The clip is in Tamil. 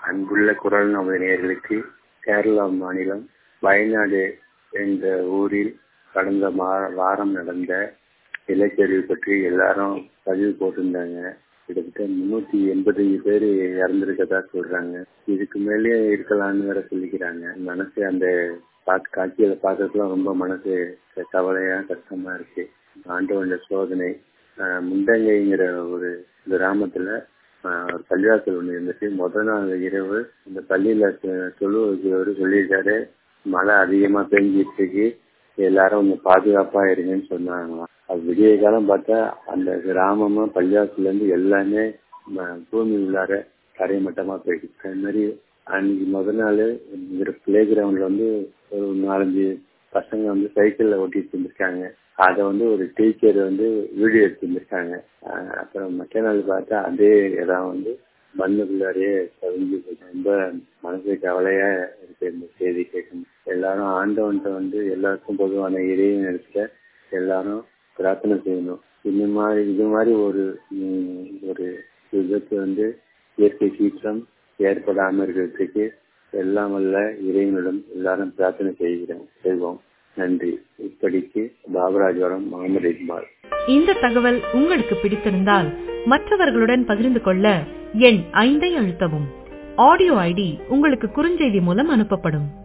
அன்புள்ள குரல் நமது நேயர்களுக்கு கேரளா மாநிலம் வயநாடு என்ற ஊரில் கடந்த மா- வாரம் நடந்த நிலச்சரிவு பற்றி எல்லாரும் பதிவு போட்டிருந்தாங்க கிட்டத்தட்ட முன்னூத்தி எண்பத்தஞ்சு பேர் இறந்திருக்கதா சொல்றாங்க இதுக்கு மேலேயே இருக்கலாம்னு வேற சொல்லிக்கிறாங்க மனசு அந்த பாட்டு காட்சிகளை பார்க்கறதுலாம் ரொம்ப மனசு கவலையா கஷ்டமா இருக்கு ஆண்டவனுடைய சோதனை ஆஹ் முண்டங்கைங்கிற ஒரு கிராமத்துல ஆஹ் ஒரு பள்ளிவாசல் ஒண்ணு இருந்துச்சு முதல் நாள் இரவு இந்த பள்ளியில சொ- தொழு வைக்கிறவரு சொல்லியிருக்காரு மழை அதிகமா பெஞ்சிட்டு இருக்கு எல்லாரும் கொஞ்சம் பாதுகாப்பா இருங்கன்னு சொன்னாங்களாம் அது விடிய காலம் பார்த்தா அந்த கிராமமும் பள்ளிவாசல்ல இருந்து எல்லாமே ம- பூமி உள்ளார தரைமட்டமா போயிடுச்சு அது மாதிரி அன்னைக்கு முதல் நாள் பிளே கிரவுண்ட்ல வந்து ஒரு நாலஞ்சு பசங்க வந்து சைக்கிள்ல ஓட்டிட்டு இருந்திருக்காங்க அதை வந்து ஒரு டீச்சர் வந்து வீடியோ எடுத்துருந்துருக்காங்க அப்புறம் மற்ற நாள் பார்த்தா அதே இடம் வந்து மண்ணுக்குள்ளாரையே பதிஞ்சு போச்சு. ரொம்ப மனசு கவலையா இருக்கு இந்த செய்தி கேட்கணும் எல்லாரும் ஆண்டவன்ட்ட வந்து எல்லாருக்கும் பொதுவான இறைவன் இடத்துல எல்லாரும் பிரார்த்தனை செய்யணும் இந்த மாதிரி இது மாதிரி ஒரு ம், ஒரு விபத்து வந்து இயற்கை சீற்றம் ஏற்படாம இருக்கிறதுக்கு எல்லாம் வல்ல இறைவனிடம் எல்லாரும் பிரார்த்தனை செய்கிறோம் செய்வோம் நன்றி இப்படிக்கு பாபராஜவரம் முகமது இக்பால் இந்த தகவல் உங்களுக்கு பிடித்திருந்தால் மற்றவர்களுடன் பகிர்ந்து கொள்ள எண் ஐந்தை அழுத்தவும் ஆடியோ ஐடி உங்களுக்கு குறுஞ்செய்தி மூலம் அனுப்பப்படும்